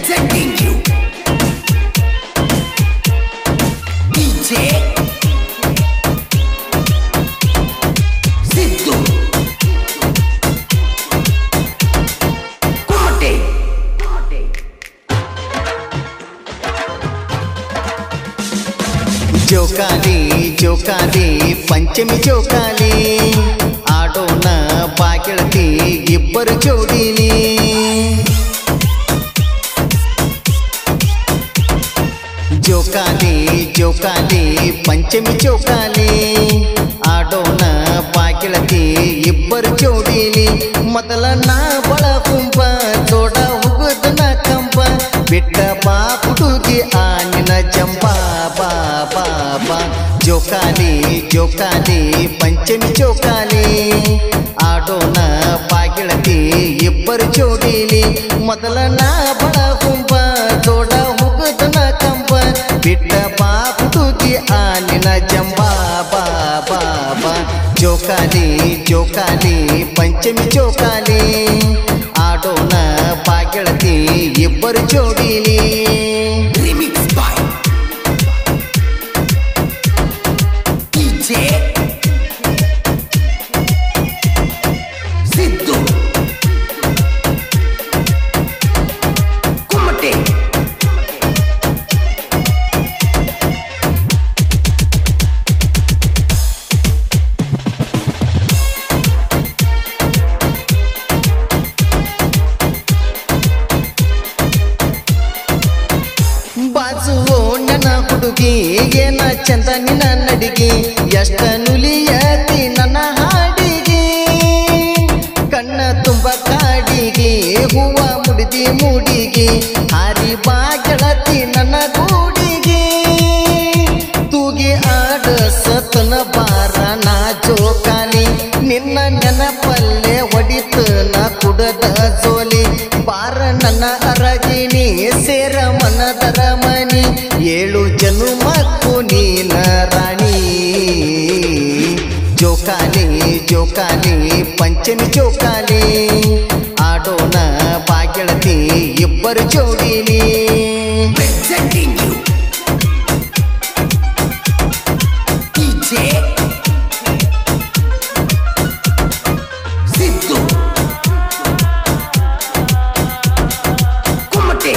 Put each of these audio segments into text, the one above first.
Presenting you DJ Siddu Kumate ಜೋಕಾಲಿ ಜೋಕಾಲಿ ಪಂಚಮಿ ಜೋಕಾಲಿ ಆಡೋಣ ಬಾಗಿಳತಿ ಇಬ್ಬರು ಜೋಡಿಲಿ ಜೋಕಾಲಿ ಜೋಕಾಲಿ ಪಂಚಮಿ ಜೋಕಾಲಿ ಆಡೋಣ ಬಾಗಿಳತಿ ಇಬ್ಬರು ಜೋಡಿಲಿ ಮೊದಲ ನಾ ಬಳ ಕುಂಪ ಜೋಡ ಹುಗುದನ ಕಂಪ ಬಿಟ್ಟ ಬಾ ಹುಡುಗಿ ಆ ನಿನ ಜಂಬ ಬಾ ಬಾ ಬಾ ಜೋಕಾಲಿ ಜೋಕಾಲಿ ಪಂಚಮಿ ಜೋಕಾಲಿ ಆಡೋಣ ಬಾಗಿಳತಿ ಇಬ್ಬರು ಜೋಡಿಲಿ ಮೊದಲ ನಾ ಬಳ ಕುಂಪ ಜೋಡ ಹುಗುದನ ಕಂಪ ಬಿಟ್ಟ ಬಾ ಹುಡುಗಿ ಆ ನಿನ ಜಂಬ ಬಾ ಬಾ ಬಾ ಜೋಕಾಲಿ ಜೋಕಾಲಿ ಪಂಚಮಿ ಜೋಕಾಲಿ ಆಡೋಣ ಬಾಗಿಳತಿ ಇಬ್ಬರು ಜೋಡಿಲಿ Remix by DJ Siddu Kumate ಬಾಜು ನನ್ನ ಹುಡುಗಿ ಏನ ಚಂದ ನಿನ್ನ ನಡಿಗೆ ಎಷ್ಟ ನುಲಿಯತಿ ನನ್ನ ಹಾಡಿಗೆ ಕಣ್ಣ ತುಂಬ ಕಾಡಿಗೆ ಹೂವ ಮುಡಿದಿ ಮೂಡಿಗೆ ಹಾರಿ ಬಾ ಗೆಳತಿ ನನ್ನ ಗೂಡಿಗೆ ತೂಗಿ ಆಡ ಸತನ ಬಾರ ನಾ ಜೋಕಾಲಿ ನಿನ್ನ ನೆನಪಲ್ಲೇ ಹೊಡಿತು ನಾ ಕುಡದ ಜೋಲಿ ಬಾರ ನನ್ನ ಅರಗಿನಿ ಸೇರ ಮನದರ ಮನಿ ಏಳು ಜನುಮಕ್ಕೂ ನೀನ ರಾಣಿ ಜೋಕಾಲಿ ಜೋಕಾಲಿ ಪಂಚಮಿ ಜೋಕಾಲಿ ಆಡೋಣ ಬಾಗಿಳತಿ ಇಬ್ಬರು ಜೋಡಿಲಿ Presenting you DJ Siddu Kumate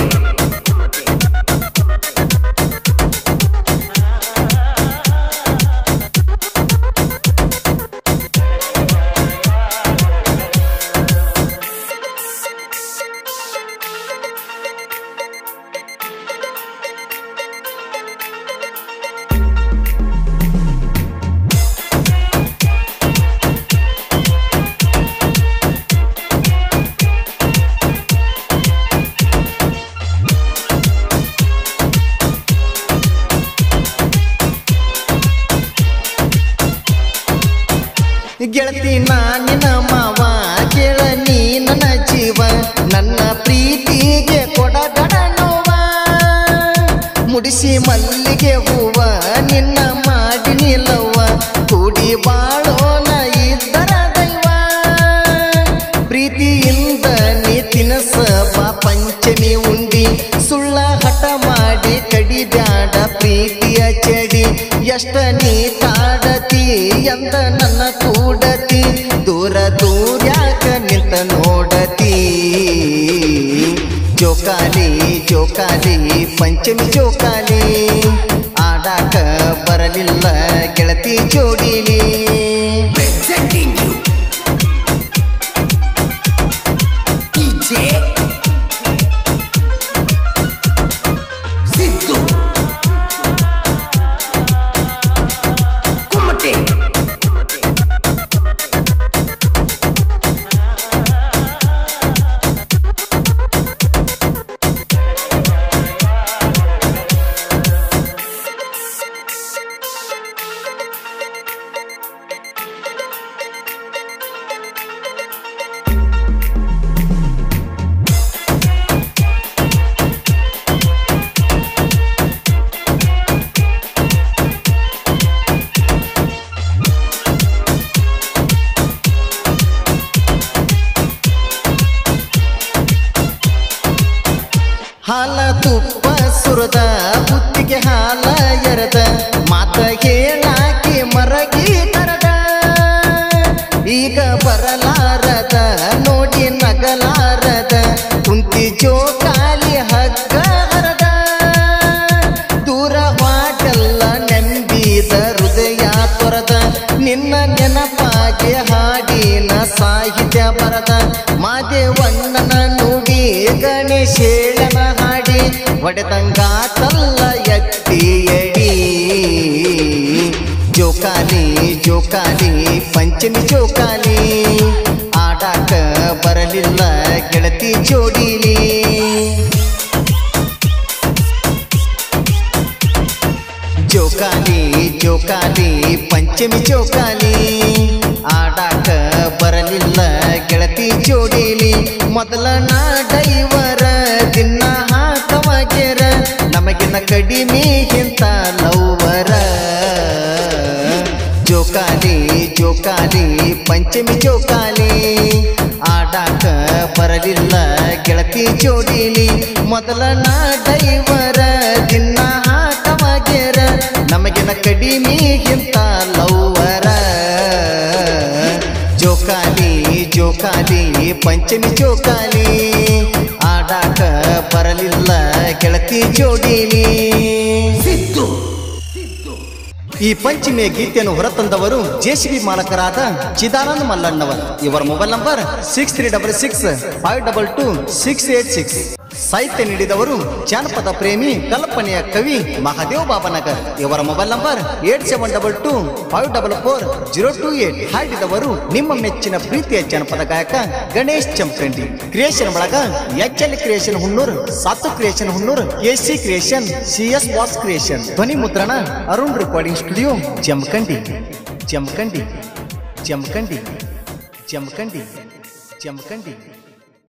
ಗೆಳತಿ ನಾನಿನ ಮಾವ ಕೇಳ ನೀ ನನ್ನ ಜೀವ ನನ್ನ ಪ್ರೀತಿಗೆ ಕೊಡಗಡ ನೋವ ಮುಡಿಸಿ ಮಲ್ಲಿಗೆ ಹೂವ ನಿನ್ನ ಮಾಡಿ ನಿಲ್ಲವ್ವ ಕೂಡಿ ಬಾಳೋಣ ಇದ್ದರ ದೈವ ಪ್ರೀತಿಯಿಂದ ನೀ ತಿನಸ ಬಾ ಪಂಚಮಿ ಉಂಡಿ ಸುಳ್ಳ ಹಠ ಮಾಡಿ ಕಡಿಬ್ಯಾಡ ಪ್ರೀತಿಯ ಚಡಿ ಎಷ್ಟ ನೀ ಕಾಡತಿ ಎಂದ ನನ್ನ ಕೂಡತಿ ದೂರ ದೂರ್ಯಾಕ ನಿಂತ ನೋಡತಿ ಜೋಕಾಲಿ ಜೋಕಾಲಿ ಪಂಚಮಿ ಜೋಕಾಲಿ ಆಡಾಕ ಬರಲಿಲ್ಲ ಗೆಳತಿ ಜೋಡಿಲಿ Presenting you DJ Siddu Kumate ಹಾಲ ತುಪ್ಪ ಸುರದ ಬುತ್ತಿಗೆ ಹಾಲ ಎರದ ಮಾತ ಹೇಳಾಕಿ ಮರಗಿ ತರದ ಈಗ ಬರಲಾರದ ನೋಡಿ ನಗಲಾರದ ಕುಂತಿ ಜೋಕಾಲಿ ಹಗ್ಗ ಹರದ ದೂರ ವಾಟಲ್ಲ ನೆಂಬಿದ ಹೃದಯ ತೊರದ ನಿನ್ನ ನೆನಪಾಗೆ ಹಾಡಿನ ಸಾಹಿತ್ಯ ಬರದ ಮಾದೇವಣ್ಣನ ನುಡಿ ಗಣೇಶೇಳನ ಹಾಡಿ ಒಡೆದಂಗಾತಲ್ಲ ಎತ್ತಿಯಡಿ ಜೋಕಾಲಿ ಜೋಕಾಲಿ ಪಂಚಮಿ ಜೋಕಾಲಿ ಆಡಾಕ ಬರಲಿಲ್ಲ ಗೆಳತಿ ಜೋಡಿಲಿ ಜೋಕಾಲಿ ಜೋಕಾಲಿ ಪಂಚಮಿ ಜೋಕಾಲಿ ಆಡಾಕ ಬರಲಿಲ್ಲ ಗೆಳತಿ ಜೋಡಿಲಿ ಮೊದಲ ನಾಡೈವರ ದಿನ ಹಾಕವಾಗ್ಯರ ನಮಗಿನ ಕಡಿಮೆ ಇಂತ ಲವ್ವರ ಜೋಕಾಲಿ ಜೋಕಾಲಿ ಪಂಚಮಿ ಜೋಕಾಲಿ ಆಡಾಕ ಬರಲಿಲ್ಲ ಗೆಳತಿ ಜೋಡಿಲಿ ಮೊದಲ ನಾಡೈವರ ದಿನ ಹಾಕವಾಗ್ಯರ ನಮಗಿನ ಕಡಿಮೆ ಇಂತ ಲವ್ವರ ಜೋಕಾಲಿ ಜೋಕಾಲಿ ಪಂಚಮಿ ಜೋಕಾಲಿ ಆಡಾಕ ಬರಲಿಲ್ಲ ಗೆಳತಿ ಜೋಡಿಲಿ ಸಿದ್ದು ಈ ಪಂಚಮಿಯ ಗೀತೆಯನ್ನು ಹೊರತಂದವರು ಜೆಸಿಬಿ ಮಾಲಕರಾದ ಚಿದಾನಂದ ಮಲ್ಲಣ್ಣವರು ಇವರ mobile number six three double six five double two six eight six ಸಾಹಿತ್ಯ ನೀಡಿದವರು ಜಾನಪದ ಪ್ರೇಮಿ ಕಲ್ಪನೆಯ ಕವಿ ಮಹಾದೇವ್ ಬಾಬನಗರ್ ಇವರ mobile number eight seven double two five double four zero two eight ಹಾಡಿದವರು ನಿಮ್ಮ ಮೆಚ್ಚಿನ ಪ್ರೀತಿಯ ಜನಪದ ಗಾಯಕ ಗಣೇಶ್ ಚಂಪಂಡಿ ಕ್ರಿಯೇಷನ್ ಬಳಗ ಎಚ್ ಎಲ್ ಕ್ರಿಯೇಷನ್ ಹುಣ್ಣೂರ್ ಸಾತು creation Hunnur A C creation C S boss creation ಧ್ವನಿ ಮುದ್ರಣ ಅರುಣ್ ರೆಕಾರ್ಡಿಂಗ್ ಸ್ಟುಡಿಯೋ ಜಮಖಂಡಿ ಜಮಖಂಡಿ ಜಮಖಂಡಿ ಜಮಖಂಡಿ ಜಮಖಂಡಿ